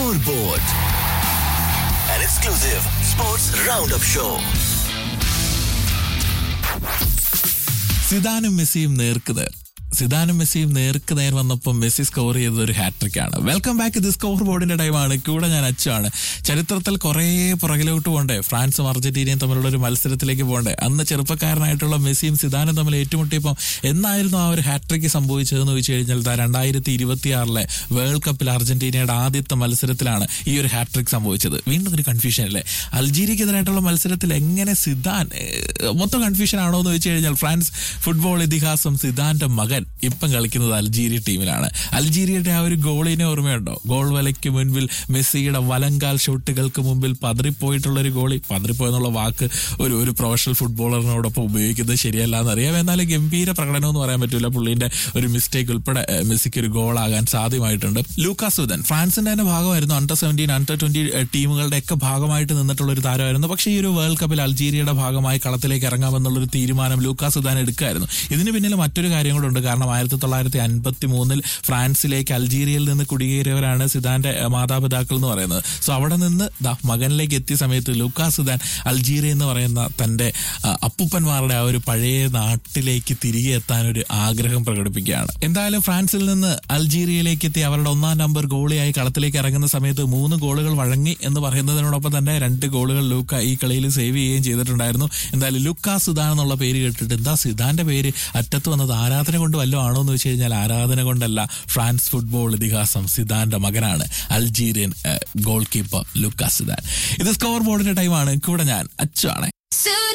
Scoreboard, an exclusive sports roundup show. സിദാനും മെസ്സിയും നേർക്ക് നേർ സിദാനും മെസ്സിയും നേർക്ക് നേർ വന്നപ്പോൾ മെസ്സി സ്കോർ ചെയ്തത് ഒരു ഹാട്രിക് ആണ് വെൽക്കം ബാക്ക് ഇത് സ്കോർ ബോർഡിന്റെ ടൈമാണ് കൂടെ ഞാൻ അച്ചാണ് ചരിത്രത്തിൽ കുറേ പുറകിലോട്ട് പോകണ്ടേ ഫ്രാൻസും അർജന്റീനയും തമ്മിലുള്ള ഒരു മത്സരത്തിലേക്ക് പോകണ്ടേ അന്ന് ചെറുപ്പക്കാരനായിട്ടുള്ള മെസ്സിയും സിദാനും തമ്മിൽ ഏറ്റുമുട്ടിയപ്പോൾ എന്നായിരുന്നു ആ ഒരു ഹാട്രിക് സംഭവിച്ചതെന്ന് ചോദിച്ചു കഴിഞ്ഞാൽ ദാ രണ്ടായിരത്തി ഇരുപത്തിയാറിലെ വേൾഡ് കപ്പിൽ അർജന്റീനയുടെ ആദ്യത്തെ മത്സരത്തിലാണ് ഈ ഒരു ഹാട്രിക് സംഭവിച്ചത് വീണ്ടും ഒരു കൺഫ്യൂഷൻ അല്ലേ അൾജീരിയക്കെതിരായിട്ടുള്ള മത്സരത്തിൽ എങ്ങനെ സിദാൻ ഏഹ്, മൊത്തം കൺഫ്യൂഷൻ ആണോ എന്ന് വെച്ച് കഴിഞ്ഞാൽ ഫ്രാൻസ് ഫുട്ബോൾ ഇതിഹാസം സിദാന്റെ മകൻ ഇപ്പം കളിക്കുന്നത് അൾജീരിയ ടീമിലാണ് അൾജീരിയയുടെ ആ ഒരു ഗോളിനെ ഓർമ്മയുണ്ടോ ഗോൾ വലയ്ക്ക് മുൻപിൽ മെസ്സിയുടെ വലങ്കാൽ ഷോട്ടുകൾക്ക് മുമ്പിൽ പതറിപ്പോയിട്ടുള്ള ഒരു ഗോളി പതറിപ്പോയെന്നുള്ള വാക്ക് ഒരു ഒരു പ്രൊഫഷണൽ ഫുട്ബോളറിനോടൊപ്പം ഉപയോഗിക്കുന്നത് ശരിയല്ല എന്നറിയാം എന്നാലും ഗംഭീര പ്രകടനം എന്ന് പറയാൻ പറ്റില്ല പുള്ളിന്റെ ഒരു മിസ്റ്റേക്ക് ഉൾപ്പെടെ ഏഹ്, മെസ്സിക്ക് ഒരു ഗോളാകാൻ സാധ്യമായിട്ടുണ്ട് ലൂക്കാസ് സുദൻ ഫ്രാൻസിന്റെ തന്നെ ഭാഗമായിരുന്നു അണ്ടർ സെവൻറ്റീൻ അണ്ടർ ട്വന്റി ടീമുകളുടെ ഒക്കെ ഭാഗമായിട്ട് നിന്നിട്ടുള്ള ഒരു താരമായിരുന്നു പക്ഷേ ഈ ഒരു വേൾഡ് കപ്പിൽ അൾജീരിയയുടെ ഭാഗമായി കളത്തിലേക്ക് ഇറങ്ങാമെന്നുള്ളൊരു തീരുമാനം ലൂക്കാസ് സുദാൻ എടുക്കായിരുന്നു ഇതിന് പിന്നിൽ മറ്റൊരു കാര്യം കൂടെ ഉണ്ട് കാരണം ആയിരത്തി തൊള്ളായിരത്തി അൻപത്തി മൂന്നിൽ ഫ്രാൻസിലേക്ക് അൾജീരിയയിൽ നിന്ന് കുടിയേറിയവരാണ് സിദാന്റെ ഏഹ്, മാതാപിതാക്കൾ എന്ന് പറയുന്നത് സോ അവിടെ നിന്ന് ദാ മകനിലേക്ക് എത്തിയ സമയത്ത് ലൂക്കാസ് സുദാൻ അൾജീരിയ എന്ന് പറയുന്ന തന്റെ ആ, അപ്പൂപ്പന്മാരുടെ ആ ഒരു പഴയ നാട്ടിലേക്ക് തിരികെ എത്താൻ ഒരു ആഗ്രഹം പ്രകടിപ്പിക്കുകയാണ് എന്തായാലും ഫ്രാൻസിൽ നിന്ന് അൾജീരിയയിലേക്ക് എത്തി അവരുടെ ഒന്നാം നമ്പർ ഗോളിയായി കളത്തിലേക്ക് ഇറങ്ങുന്ന സമയത്ത് മൂന്ന് ഗോളുകൾ വഴങ്ങി എന്ന് പറയുന്നതിനോടൊപ്പം തന്നെ രണ്ട് ഗോളുകൾ ലൂക്ക ഈ കളിയിൽ സേവ് ചെയ്യുകയും ചെയ്തിട്ടുണ്ടായിരുന്നു എന്തായാലും ലുക്ക സുദാൻ എന്നുള്ള പേര് കേട്ടിട്ട് എന്താ സിദാന്റെ പേര് അറ്റത്ത് വന്നത് ആരാധന കൊണ്ട് വല്ലതും ആണോ എന്ന് വെച്ച് കഴിഞ്ഞാൽ ആരാധന കൊണ്ടല്ല ഫ്രാൻസ് ഫുട്ബോൾ ഇതിഹാസം സിദാന്റെ മകനാണ് Algerian goalkeeper Luca Zidane ഇത് സ്കോർ ബോർഡിന്റെ ടൈമാണ് കൂടെ ഞാൻ അച്ചാണ് Soon